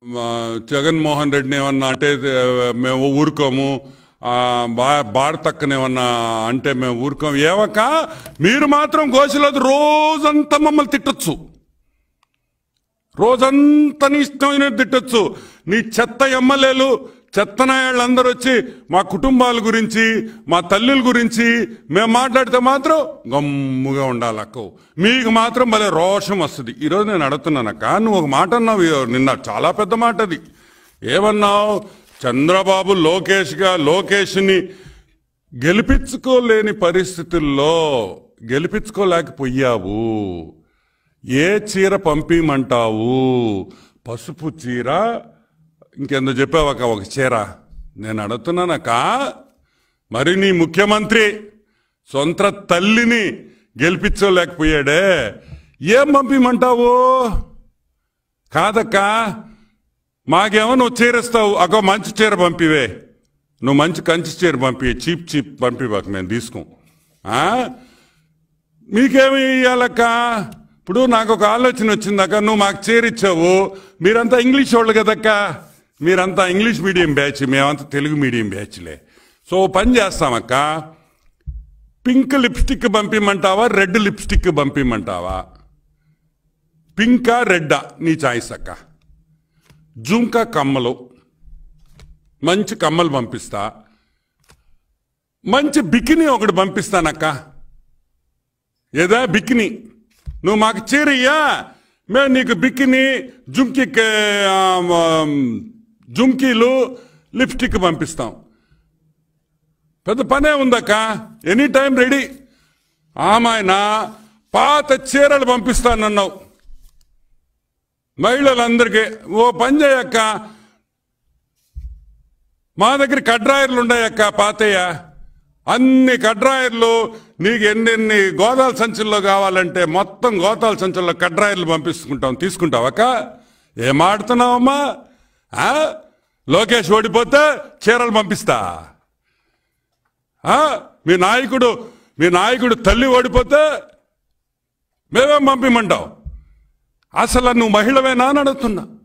ఆ, జగన్మోహన్ రెడ్డిని ఏమన్నా అంటే ఆ, మేము ఊరుకోము ఆ, బా భారతక్కని ఏమన్నా అంటే మేము ఊరుకోము ఏవక మీరు మాత్రం గోసిలోది రోజంతా మమ్మల్ని తిట్టొచ్చు రోజంతా నీ ఇష్టమైనది తిట్టొచ్చు నీ చెత్త ఎమ్మెల్యేలు చెత్త నాయాళ్ళందరూ వచ్చి మా కుటుంబాల గురించి మా తల్లుల గురించి మేము మాట్లాడితే మాత్రం గమ్ముగా ఉండాలి అక్క మీకు మాత్రం భలే రోషం వస్తుంది ఈరోజు నేను అడుగుతున్నానక్క నువ్వు ఒక మాట అన్నావు ఈ- నిన్న చాలా పెద్ద మాట అది ఏమన్నావు చంద్రబాబు లోకేష్గా లోకేష్ని గెలిపించుకోలేని పరిస్థితుల్లో గెలిపించుకోలేకపోయావు ఏ చీర పంపిమంటావు పసుపు చీర ఇంకెందో చెప్పావక్క ఒక చీర నేను అడుగుతున్నానక్క మరి నీ ముఖ్యమంత్రి సొంత తల్లిని గెలిపించలేకపోయాడే ఏం పంపిమంటావు కాదక్క మాకేమో నువ్వు చీరిస్తావు అగో మంచి చీర పంపివే నువ్వు మంచి కంచి చీర పంపి చీప్ చీప్ పంపివాక మేము తీసుకోం ఆ? మీకేమి ఇయ్యాలక్క ఇప్పుడు నాకు ఒక ఆలోచన వచ్చిందక్క నువ్వు మాకు చేరిచ్చావు మీరంతా ఇంగ్లీష్ వాళ్ళు కదక్క మీరంతా ఇంగ్లీష్ మీడియం బ్యాచ్ మేమంతా తెలుగు మీడియం బ్యాచ్లే సో ఓ పని చేస్తామక్క పింక్ లిప్స్టిక్ పంపిమంటావా రెడ్ లిప్స్టిక్ పంపిమంటావా పింకా రెడ్డా నీ చాయిస్ అక్క జుంకా కమ్మలు మంచి కమ్మలు పంపిస్తా మంచి బికిని ఒకటి పంపిస్తానక్క ఏదా బికిని నువ్వు మాకు చీరయ్యా మేము నీకు బికిని జుంకి జుంకీలు లిప్స్టిక్ పంపిస్తాం పెద్ద పనే ఉందక్క ఎనీ టైం రెడీ ఆమాయన పాత చీరలు పంపిస్తానన్నావు మహిళలందరికీ ఓ పని చేయక్క మా దగ్గర కడ్రాయర్లు ఉన్నాయక్క పాతయ్య అన్ని కడ్రాయర్లు నీకు ఎన్నెన్ని గోదాల సంచుల్లో కావాలంటే మొత్తం గోదాల సంచుల్లో కడ్రాయర్లు పంపిస్తుంటాం తీసుకుంటావక్క ఏం ఆడుతున్నావమ్మా ఆ? లోకేష్ ఓడిపోతే చీరలు పంపిస్తా ఆ? మీ నాయకుడు మీ నాయకుడు తల్లి ఓడిపోతే మేమేం పంపిమంటావు అసలు నువ్వు మహిళవేనా అని అడుగుతున్నా